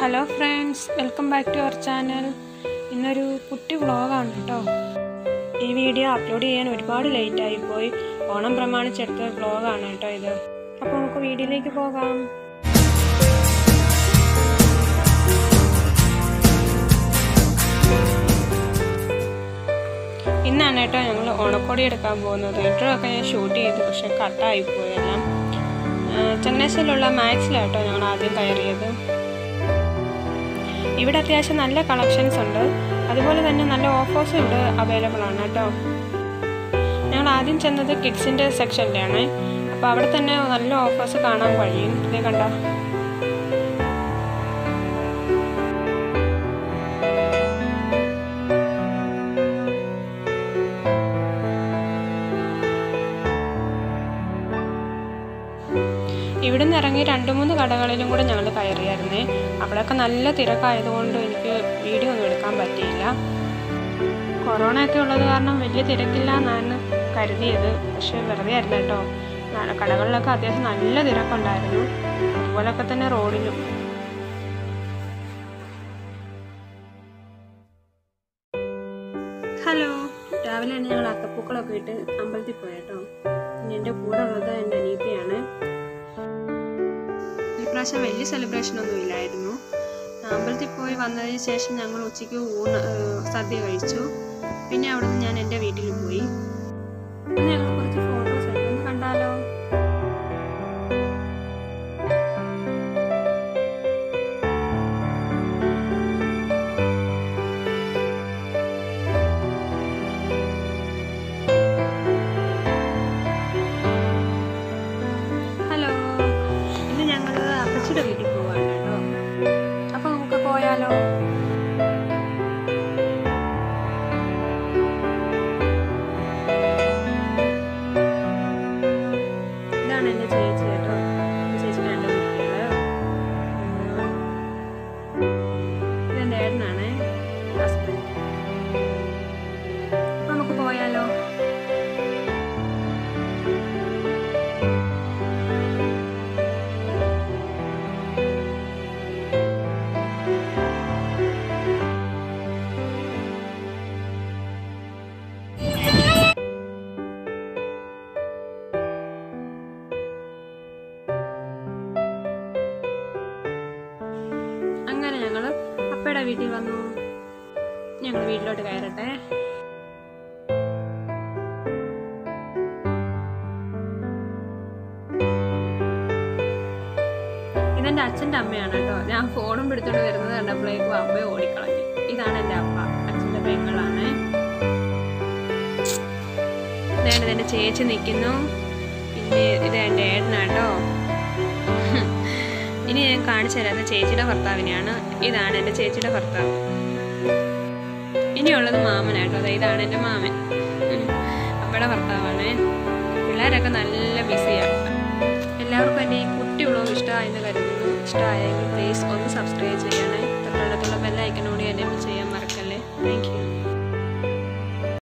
Hello friends welcome back to our channel ഇന്നൊരു കുട്ടി വ്ളോഗാണ് കേട്ടോ ഈ വീഡിയോ അപ്ലോഡ് ചെയ്യാൻ ഒരുപാട് ലേറ്റ് ആയിപ്പോയി ഓണം പ്രമാണിച്ചെടുത്ത വ്ളോഗാണ് കേട്ടോ ഇത് അപ്പോൾ നമുക്ക് വീഡിയോയിലേക്ക് പോകാം ഇന്നാണ് കേട്ടോ ഞങ്ങൾ ഓണക്കോടി എടുക്കാൻ പോകുന്നത് ഇൻട്രോ ഞാൻ ഷൂട്ട് ചെയ്തു പക്ഷെ കട്ടായിപ്പോയി എല്ലാം ചങ്ങനാശ്ശേരിയിലുള്ള മാക്സിലാട്ടോ ഞങ്ങൾ ആദ്യം കയറിയത് ഇവിടെ അത്യാവശ്യം നല്ല കളക്ഷൻസ് ഉണ്ട് അതുപോലെ തന്നെ നല്ല ഓഫേഴ്സും ഇവിടെ അവൈലബിൾ ആണ് കേട്ടോ ഞങ്ങൾ ആദ്യം ചെന്നത് കിഡ്സിൻ്റെ സെക്ഷനിലാണ് അപ്പോൾ അവിടെ തന്നെ നല്ല ഓഫേഴ്സ് കാണാൻ കഴിയും ഇതേ കണ്ട ഇവിടെ നിന്ന് ഇറങ്ങി രണ്ട് മൂന്ന് കടകളിലും കൂടെ ഞങ്ങൾ കയറിയായിരുന്നേ അവിടെയൊക്കെ നല്ല തിരക്കായതുകൊണ്ട് എനിക്ക് വീഡിയോ ഒന്നും എടുക്കാൻ പറ്റിയില്ല കൊറോണ ഒക്കെ ഉള്ളത് കാരണം വലിയ തിരക്കില്ല എന്നാണ് കരുതിയത് പക്ഷെ വെറുതെ ആയിരുന്നു കേട്ടോ ന- കടകളിലൊക്കെ അത്യാവശ്യം നല്ല തിരക്കുണ്ടായിരുന്നു അതുപോലൊക്കെ തന്നെ റോഡിലും ഹലോ രാവിലെ തന്നെ ഞങ്ങൾ അത്തപ്പൂക്കളൊക്കെ ഇട്ട് അമ്പലത്തിൽ പോയി കേട്ടോ പിന്നെ എൻ്റെ കൂടെ ഉള്ളത് എൻ്റെ അനീത്തയാണ് ഈ പ്രാവശ്യം വലിയ സെലിബ്രേഷൻ ഒന്നും ഇല്ലായിരുന്നു അമ്പലത്തിൽ പോയി വന്നതിന് ശേഷം ഞങ്ങൾ ഉച്ചയ്ക്ക് ഊണ് ഏഹ് സദ്യ കഴിച്ചു പിന്നെ അവിടെ നിന്ന് ഞാൻ എൻ്റെ വീട്ടിൽ പോയി പിന്നെ ഞങ്ങൾ കുറച്ച് ഫോട്ടോസ് എടുത്തു ഒന്ന് കണ്ടാലോ ഹലോ ഇന്ന് ഞങ്ങൾ അപ്പച്ചിയുടെ വീട്ടിൽ പോവാണ് കേട്ടോ അപ്പൊ നമുക്ക് പോയാലോ ഇതാണ് എൻ്റെ ചേച്ചി കേട്ടോ എൻ്റെ ചേച്ചിയുടെ രണ്ട് കുട്ടികള് ഇതെൻ്റെ ഏട്ടനാണ് ഹസ്ബൻഡ് അപ്പൊ നമുക്ക് പോയാലോ അങ്ങനെ ഞങ്ങൾ അപ്പയുടെ വീട്ടിൽ വന്നു ഞങ്ങൾ വീട്ടിലോട്ട് കയറട്ടെ ഇതെന്റെ അച്ഛന്റെ അമ്മയാണ് കേട്ടോ ഞാൻ ഫോണും പിടിച്ചോണ്ട് വരുന്നത് കണ്ടപ്പോഴേക്കും അമ്മ ഓടിക്കളഞ്ഞു ഇതാണ് എൻ്റെ അപ്പ അച്ഛന്റെ പെങ്ങളാണ് ഇതാണ് എന്റെ ചേച്ചി നിൽക്കുന്നു പിന്നെ ഇത് എൻ്റെ ഏട്ടനാട്ടോ ഇനി ഞാൻ കാണിച്ചു തരാത്ത ചേച്ചിയുടെ ഭർത്താവിനെയാണ് ഇതാണ് എൻ്റെ ചേച്ചിയുടെ ഭർത്താവ് ഇനിയുള്ളത് മാമനാട്ടോ അതെ ഇതാണ് എൻ്റെ മാമൻ ഉം. അപ്പയുടെ ഭർത്താവാണ് പിള്ളേരൊക്കെ നല്ല ബിസിയാണ് എല്ലാവർക്കും എൻ്റെ ഈ കുട്ടി വ്ളോഗ് ഇഷ്ടമായെന്ന് കരുതുന്നു ഇഷ്ടമായെങ്കിൽ പ്ലീസ് ഒന്ന് സബ്സ്ക്രൈബ് ചെയ്യണേ തൊട്ടടുത്തുള്ള ബെല്ലൈക്കനോട് എന്നെ ചെയ്യാൻ മറക്കല്ലേ താങ്ക് യു